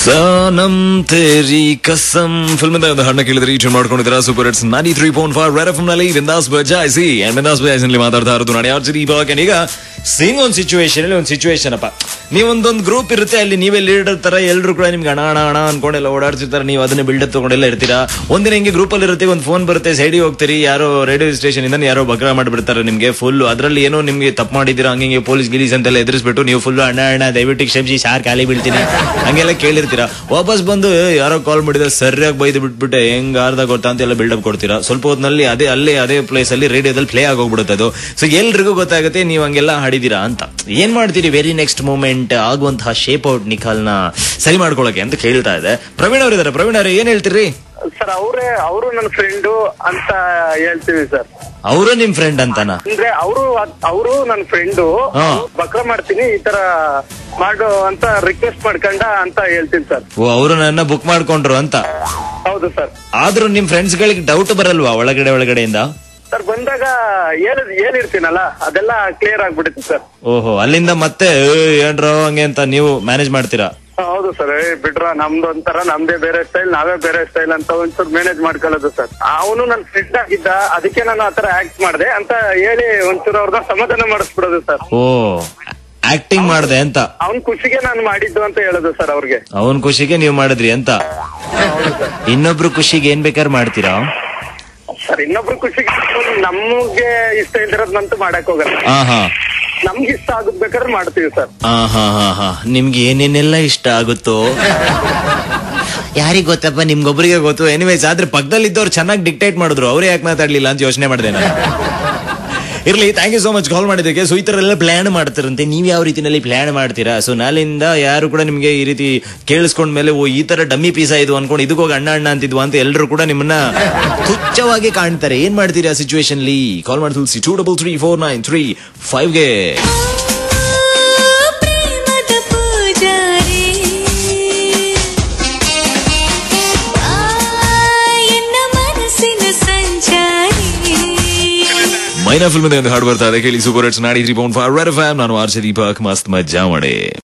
ಸನಮ್ ತೇರಿ ಕಸಂ ಫಿಲ್ಮ್ ಒಂದು ಹಣ್ಣ ಕೇಳಿದ್ರೆ ಈ ಮಾಡ್ಕೊಂಡಿದ್ದೀರಾ super hits ninety three point five red F ನಲ್ಲಿ ವಿಂದಾಸ್ ಬಜಾಯಿಸಿ ಅಂಡ್ ವಿಂದಾಸ್ ಬಜಾಯಿಸಿ ಮಾತಾಡ್ತಾ ಇರೋದು ನಾನು ಯಾರು ಸರಿ ಇವಾಗ ಈಗ ಸೇಮ್ ಒಂದು ಸಿಚುವೇಶನ್ ಅಲ್ಲಿ ಒಂದು ಸಿಚುವೇಶನ್ ಅಪ್ಪ ನೀವೊಂದೊಂದು ಗ್ರೂಪ್ ಇರುತ್ತೆ ಅಲ್ಲಿ ನೀವೇ ಲೀಡರ್ ತರ ಎಲ್ಲರೂ ಕೂಡ ನಿಮ್ಗೆ ಹಣ ಹಣ ಹಣ ಅನ್ಕೊಂಡೆಲ್ಲ ಓಡಾಡ್ತಿರ್ತಾರೆ ನೀವು ಅದನ್ನ ಬಿಲ್ಡಪ್ ತಗೊಂಡೆಲ್ಲ ಇರ್ತೀರಾ ಒಂದಿನ ಹಿಂಗೆ ಗ್ರೂಪ್ ಅಲ್ಲಿ ಇರುತ್ತೆ ಒಂದು ಫೋನ್ ಬರುತ್ತೆ ಸೈಡಿಗೆ ಹೋಗ್ತೀರಿ ಯಾರೋ ರೇಡಿಯೋ ಸ್ಟೇಷನ್ ಇಂದ ಯಾರೋ ಬಗ್ರ ಮಾಡಿಬಿಡ್ತಾರೆ ನಿಮ್ಗೆ ಫುಲ್ ಅದರಲ್ಲಿ ಏನೋ ನಿಮ್ಗೆ ತಪ್ಪು ಮಾಡಿದ್ದೀರಾ ಹಂಗೆ ಪೊಲೀಸ್ ಗಿಲೀಸ್ ಅಂತೆಲ್ಲ ಎದುರಿಸ್ಬಿಟ್ಟು ನೀವು ಫುಲ್ ಅಣ್ಣ ಅಣ್ಣ ದಯವಿಟ್ಟು ಕ್ಷಮಿಸಿ ಸಾರ್ ಖಾಲಿ ಬೀಳ್ತೀನಿ ಹಂಗೆಲ್ಲ ಕೇಳಿರ್ತೀರಾ ವಾಪಸ್ ಬಂದು ಏ, ಯಾರೋ ಕಾಲ್ ಮಾಡಿದ್ರೆ ಸರಿಯಾಗಿ ಬೈದು ಬಿಟ್ಬಿಟ್ಟೆ ಹೆಂಗ್ ಅರ್ಧ ಗೊತ್ತಾ ಅಂತ ಎಲ್ಲ ಬಿಲ್ಡಪ್ ಕೊಡ್ತೀರಾ ಸ್ವಲ್ಪ ಹೊತ್ತಿನಲ್ಲಿ ಅದೇ ಅಲ್ಲೇ ಅದೇ ಪ್ಲೇಸ್ ಅಲ್ಲಿ ರೇಡಿಯೋದಲ್ಲಿ ಪ್ಲೇ ಆಗೋಗ್ಬಿಡುತ್ತೆ ಅದು ಸೊ ಎಲ್ರಿಗೂ ಗೊತ್ತಾಗುತ್ತೆ ನೀವು ಹಂಗೆಲ್ಲ ಹಾಡಿದೀರಾ ಅಂತ ಏನ್ ಮಾಡ್ತೀರಿ ವೆರಿ ನೆಕ್ಸ್ಟ್ ಮೂಮೆಂಟ್ ಆಗುವಂತಹ ಶೇಪ್ ಔಟ್ ನಿಖಾಲ್ನ ಸರಿ ಮಾಡ್ಕೊಳಕ್ಕೆ ಅಂತ ಕೇಳ್ತಾ ಇದೆ ಪ್ರವೀಣ್ ಅವರಿದ್ದಾರೆ ಪ್ರವೀಣ್ ಅವ್ರೆ ಏನ್ ಹೇಳ್ತೀರಿ ಸರ್ ಅವರೇ ಅವರು ನನ್ನ ಫ್ರೆಂಡು ಅಂತ ಹೇಳ್ತೀವಿ ಸರ್ ಅವರು ನಿಮ್ ಫ್ರೆಂಡ್ ಅಂತಾನ ಅಂದ್ರೆ ಅವರು ಅವರು ನನ್ನ ಫ್ರೆಂಡು ಹಾ. ಬಕ್ರ ಮಾಡ್ತೀನಿ ಈ ತರ ಮಾಡು ಅಂತ ರಿಕ್ವೆಸ್ಟ್ ಮಾಡ್ಕೊಂಡ ಅಂತ ಹೇಳ್ತೀನಿ ಸರ್ ಓ ಅವರು ನನ್ನ ಬುಕ್ ಮಾಡ್ಕೊಂಡ್ರು ಅಂತ ಹೌದು ಸರ್ ಆದ್ರೂ ನಿಮ್ ಫ್ರೆಂಡ್ಸ್ ಗಳಿಗೆ ಡೌಟ್ ಬರಲ್ವಾ ಒಳಗಡೆ ಒಳಗಡೆಯಿಂದ ಸರ್ ಬಂದಾಗ ಹೇಳ ಹೇಳಿರ್ತೀನಲ್ಲ ಅದೆಲ್ಲ ಕ್ಲಿಯರ್ ಆಗ್ಬಿಡುತ್ತೆ ಸರ್ ಓಹೋ ಅಲ್ಲಿಂದ ಮತ್ತೆ ಏ, ಏನ್ರೋ ಹಂಗೆ ಅಂತ ನೀವು ಮ್ಯಾನೇಜ್ ಮಾಡ್ತೀರಾ ಹೌದು ಸರ್ ಏ ಬಿಡ್ರ ನಮ್ದು ಒಂಥರ ನಮ್ದೇ ಬೇರೆ ಸ್ಟೈಲ್ ನಾವೇ ಬೇರೆ ಸ್ಟೈಲ್ ಅಂತ ಒಂಚೂರು ಮ್ಯಾನೇಜ್ ಮಾಡ್ಕೊಳ್ಳೋದು ಸರ್ ಅವನು ನನ್ನ ಫ್ರೆಂಡ್ ಆಗಿದ್ದ ಅದಕ್ಕೆ ನಾನು ಆತರ ಆಕ್ಟ್ ಮಾಡಿದೆ ಅಂತ ಹೇಳಿ ಒಂಚೂರು ಅವ್ರನ್ನ ಸಮಾಧಾನ ಮಾಡಿಸ್ಬಿಡೋದು ಸರ್ ಓ ಆಕ್ಟಿಂಗ್ ಮಾಡ್ದೆ ಅಂತ ಅವನ್ ಖುಷಿಗೆ ನಾನು ಮಾಡಿದ್ದು ಅಂತ ಹೇಳೋದು ಸರ್ ಅವ್ರಿಗೆ ಅವನ್ ಖುಷಿಗೆ ನೀವು ಮಾಡಿದ್ರಿ ಅಂತ ಇನ್ನೊಬ್ರು ಖುಷಿಗೆ ಏನ್ ಬೇಕಾದ್ರೆ ಮಾಡ್ತೀರಾ ಸರ್ ಇನ್ನೊಬ್ರು ಖುಷಿಗೆ ನಮ್ಗೆ ಇಷ್ಟ ಇಲ್ದಿರೋದ್ನಂತೂ ಮಾಡಕ್ ಹೋಗಲ್ಲ ಹಾ ಹಾ ನಮ್ಗೆ ಇಷ್ಟ ಆಗುದ್ ಬೇಕಾದ್ರೆ ಮಾಡ್ತೀವಿ ಸರ್ ಹಾ ಹಾ ಹಾ ಹಾ ನಿಮ್ಗೆ ಏನೇನೆಲ್ಲ ಇಷ್ಟ ಆಗುತ್ತೋ ಯಾರಿಗ್ ಗೊತ್ತಪ್ಪ ನಿಮ್ಗೊಬ್ರಿಗೆ ಗೊತ್ತು ಎನಿವೇಸ್ ಆದ್ರೆ ಪಕ್ಕದಲ್ಲಿ ಇದ್ದವ್ರು ಚೆನ್ನಾಗಿ ಡಿಕ್ಟೇಟ್ ಮಾಡಿದ್ರು ಅವ್ರೇ ಯಾಕೆ ಮಾತಾಡ್ಲಿಲ್ಲ ಅಂತ ಯೋಚನೆ ಮಾಡಿದೆ ನಾನು ಇರ್ಲಿ thank you so much call ಮಾಡಿದ್ದಕ್ಕೆ ಸೊ ಈ ತರ ಎಲ್ಲ ಪ್ಲಾನ್ ಮಾಡ್ತಾರಂತೆ ನೀವ್ ಯಾವ ರೀತಿನಲ್ಲಿ ಪ್ಲಾನ್ ಮಾಡ್ತೀರಾ ಸೊ ನಾಳಿಂದ ಯಾರು ಕೂಡ ನಿಮ್ಗೆ ಈ ರೀತಿ ಕೇಳಿಸ್ಕೊಂಡ್ಮೇಲೆ ಓ ಈ ತರ ಡಮ್ಮಿ ಪೀಸ ಇದು ಅನ್ಕೊಂಡು ಇದಕ್ಕೋಗಿ ಅಣ್ಣ ಅಣ್ಣ ಅಂತಿದ್ವು ಅಂತ ಎಲ್ಲರೂ ಕೂಡ ನಿಮ್ಮನ್ನ ತುಚ್ಛವಾಗಿ ಕಾಣ್ತಾರೆ ಏನ್ ಮಾಡ್ತೀರಾ ಸಿಚುವೇಶನ್ ಲಿ ಕಾಲ್ ಮಾಡಿ Tulasi two double three four nine three ಫೈವ್ಗೆ ಪ್ರೇಮದ ಪೂಜಾರಿ ಆ ಎನ್ನ ಮನಸ್ಸಿನ ಸಂಚಾರಿ ಮೈನಾ ಫಿಲ್ಮ್ ಒಂದು ಹಾಡು ಬರ್ತಾ ಇದೆ ಕೇಳಿ super hits ninety three point five red F ನಾನು ಆರ್ಜೆ ದೀಪಕ್ ಮಸ್ತ್ ಮಜ್ಜಾ ಮಾಡಿ